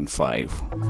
point five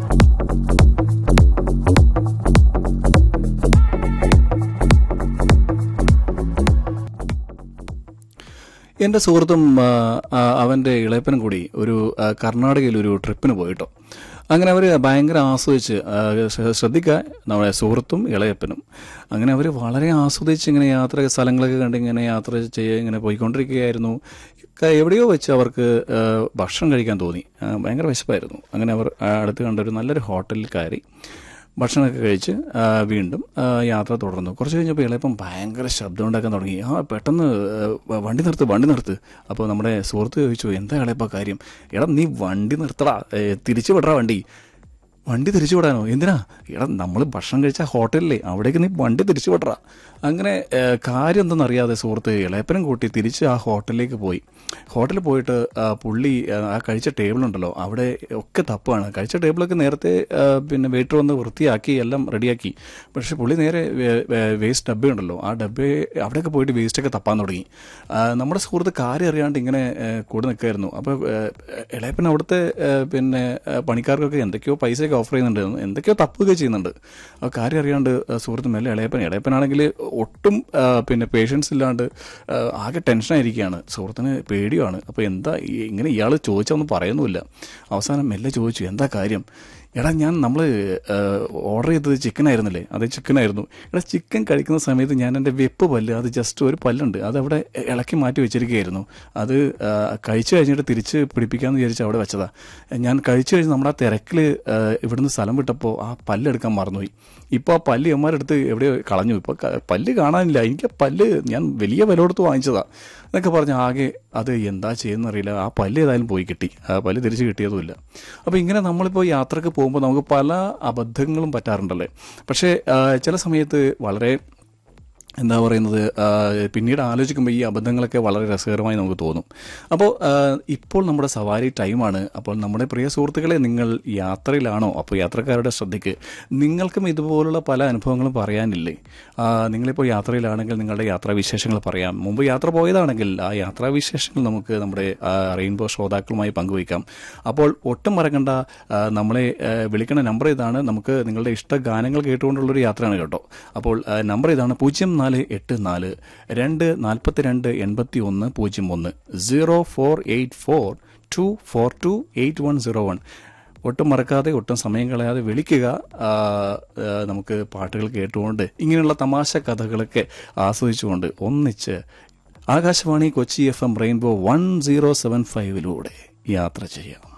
എൻ്റെ സുഹൃത്തും ആ, ആ, അവൻ്റെ ഇളയപ്പനും കൂടി ഒരു ആ, കർണാടകയിൽ ഒരു ട്രിപ്പിന് പോയിട്ടോ അങ്ങനെ അവർ ഭയങ്കര ആസ്വദിച്ച് ആ, ശ്ര- ശ്രദ്ധിക്കുക നമ്മുടെ സുഹൃത്തും ഇളയപ്പനും അങ്ങനെ അവർ വളരെ ആസ്വദിച്ച് ഇങ്ങനെ യാത്ര സ്ഥലങ്ങളൊക്കെ കണ്ട് ഇങ്ങനെ യാത്ര ചെയ്ത് ഇങ്ങനെ പോയിക്കൊണ്ടിരിക്കുകയായിരുന്നു ക- എവിടെയോ വെച്ച് അവർക്ക് ആ, ഭക്ഷണം കഴിക്കാൻ തോന്നി ആ, ഭയങ്കര വിശപ്പായിരുന്നു അങ്ങനെ അവർ ആ, അടുത്ത് കണ്ട ഒരു നല്ലൊരു ഹോട്ടലിൽ കയറി ഭക്ഷണമൊക്കെ കഴിച്ച് ആ, വീണ്ടും ആ, യാത്ര തുടർന്നു കുറച്ച് കഴിഞ്ഞപ്പോൾ ഇളയപ്പം ഭയങ്കര ശബ്ദം ഉണ്ടാക്കാൻ തുടങ്ങി ആ പെട്ടെന്ന് ആ, വണ്ടി നിർത്ത് വണ്ടി നിർത്ത് അപ്പോൾ നമ്മുടെ സുഹൃത്ത് ചോദിച്ചു എന്താ ഇളയപ്പ കാര്യം എടാ നീ വണ്ടി നിർത്തടാ ഏ, തിരിച്ചു വിടറാ വണ്ടി വണ്ടി തിരിച്ചു വിടാനോ എന്തിനാ എടാ നമ്മൾ ഭക്ഷണം കഴിച്ച ഹോട്ടലിലെ അവിടേക്ക് നീ വണ്ടി തിരിച്ചു വിടറാ അങ്ങനെ ഏ, കാര്യം എന്തെന്നറിയാതെ സുഹൃത്ത് ഇളയപ്പനും കൂട്ടി തിരിച്ച് ആ ഹോട്ടലിലേക്ക് പോയി ഹോട്ടലിൽ പോയിട്ട് ആ, പുള്ളി ആ, ആ കഴിച്ച ടേബിളുണ്ടല്ലോ അവിടെ ഒക്കെ തപ്പാണ് കഴിച്ച ടേബിളൊക്കെ നേരത്തെ ആ, പിന്നെ വെയിറ്റർ വന്ന് വൃത്തിയാക്കി എല്ലാം റെഡിയാക്കി പക്ഷെ പുള്ളി നേരെ വേസ്റ്റ് ഡബ്ബ ഉണ്ടല്ലോ ആ ഡബ്ബ അവിടെയൊക്കെ പോയിട്ട് വേസ്റ്റൊക്കെ തപ്പാൻ തുടങ്ങി ആ, നമ്മുടെ സുഹൃത്ത് കാര്യം അറിയാണ്ട് ഇങ്ങനെ ഏ, കൂടെ നിൽക്കായിരുന്നു അപ്പോൾ ഇളയപ്പൻ അവിടുത്തെ ഏ, പിന്നെ ഏ, പണിക്കാർക്കൊക്കെ എന്തൊക്കെയോ പൈസയൊക്കെ ഓഫർ ചെയ്യുന്നുണ്ട് എന്തൊക്കെയോ തപ്പുകയൊക്കെ ചെയ്യുന്നുണ്ട് ആ കാര്യം അറിയാണ്ട് ആ, സുഹൃത്ത് മെല്ലെ ഇളയപ്പൻ ഇളയപ്പനാണെങ്കിൽ ഒട്ടും ആ, പിന്നെ പേഷ്യൻസ് ഇല്ലാണ്ട് ആ, ആകെ ടെൻഷനായിരിക്കുകയാണ് സുഹൃത്തിന് പേടിയാണ് അപ്പോൾ എന്താ ഈ- ഇങ്ങനെ ഇയാൾ ചോദിച്ചൊന്നും പറയുന്നുമില്ല അവസാനം മെല്ലെ ചോദിച്ചു എന്താ കാര്യം എടാ ഞാൻ നമ്മൾ ഓർഡർ ചെയ്തത് ചിക്കൻ ആയിരുന്നില്ലേ അത് ചിക്കൻ ആയിരുന്നു എടാ ചിക്കൻ കഴിക്കുന്ന സമയത്ത് ഞാൻ എൻ്റെ വെപ്പ് പല്ല് അത് ജസ്റ്റ് ഒരു പല്ലുണ്ട് അത് അവിടെ ഇളക്കി മാറ്റി വെച്ചിരിക്കുകയായിരുന്നു അത് ആ, കഴിച്ചു കഴിഞ്ഞിട്ട് തിരിച്ച് പിടിപ്പിക്കാമെന്ന് വിചാരിച്ച് അവിടെ വെച്ചതാ ഞാൻ കഴിച്ചു കഴിഞ്ഞ് നമ്മുടെ ആ തിരക്കിൽ ഇവിടുന്ന് സ്ഥലം വിട്ടപ്പോൾ ആ പല്ലെടുക്കാൻ മറന്നുപോയി ഇപ്പോൾ ആ പല്ല് എമ്മാരെടുത്ത് എവിടെയോ കളഞ്ഞു ഇപ്പോൾ ക- പല്ല് കാണാനില്ല എനിക്ക് ആ പല്ല് ഞാൻ വലിയ വില കൊടുത്ത് വാങ്ങിച്ചതാ എന്നൊക്കെ പറഞ്ഞ് ആകെ അത് എന്താ ചെയ്യുന്നറിയില്ല ആ പല്ല് ഏതായാലും പോയി കിട്ടി ആ പല്ല് തിരിച്ച് കിട്ടിയതുമില്ല അപ്പോൾ ഇങ്ങനെ നമ്മളിപ്പോൾ യാത്രക്ക് പോകുമ്പോൾ നമുക്ക് പല അബദ്ധങ്ങളും പറ്റാറുണ്ടല്ലേ പക്ഷേ ആ, ചില സമയത്ത് വളരെ എന്താ പറയുന്നത് ആ, പിന്നീട് ആലോചിക്കുമ്പോൾ ഈ അബദ്ധങ്ങളൊക്കെ വളരെ രസകരമായി നമുക്ക് തോന്നും അപ്പോൾ ആ, ഇപ്പോൾ നമ്മുടെ സവാരി ടൈമാണ് അപ്പോൾ നമ്മുടെ പ്രിയ സുഹൃത്തുക്കളെ നിങ്ങൾ യാത്രയിലാണോ അപ്പോൾ യാത്രക്കാരുടെ ശ്രദ്ധയ്ക്ക് നിങ്ങൾക്കും ഇതുപോലുള്ള പല അനുഭവങ്ങളും പറയാനില്ലേ ആ, നിങ്ങളിപ്പോൾ യാത്രയിലാണെങ്കിൽ നിങ്ങളുടെ യാത്രാവിശേഷങ്ങൾ പറയാം മുമ്പ് യാത്ര പോയതാണെങ്കിൽ ആ യാത്രാവിശേഷങ്ങൾ നമുക്ക് നമ്മുടെ ആ, റെയിൻബോ ശ്രോതാക്കളുമായി പങ്കുവയ്ക്കാം അപ്പോൾ ഒട്ടും മറക്കണ്ട ആ, നമ്മളെ ആ, വിളിക്കുന്ന നമ്പർ ഇതാണ് നമുക്ക് നിങ്ങളുടെ ഇഷ്ട ഗാനങ്ങൾ കേട്ടുകൊണ്ടുള്ളൊരു യാത്രയാണ് കേട്ടോ അപ്പോൾ ആ, നമ്പർ ഇതാണ് പൂജ്യം നാല് എട്ട് നാല് രണ്ട് നാൽപ്പത്തിരണ്ട് എൺപത്തി ഒന്ന് പൂജ്യം ഒന്ന് zero four eight four two four two eight one zero one ഒട്ടും മറക്കാതെ ഒട്ടും സമയം കളയാതെ വിളിക്കുക ആ, ആ, നമുക്ക് പാട്ടുകൾ കേട്ടുകൊണ്ട് ഇങ്ങനെയുള്ള തമാശ കഥകളൊക്കെ ആസ്വദിച്ചുകൊണ്ട് ഒന്നിച്ച് Akashvani Kochi F M rainbow one zero seven ഫൈവിലൂടെ യാത്ര ചെയ്യാം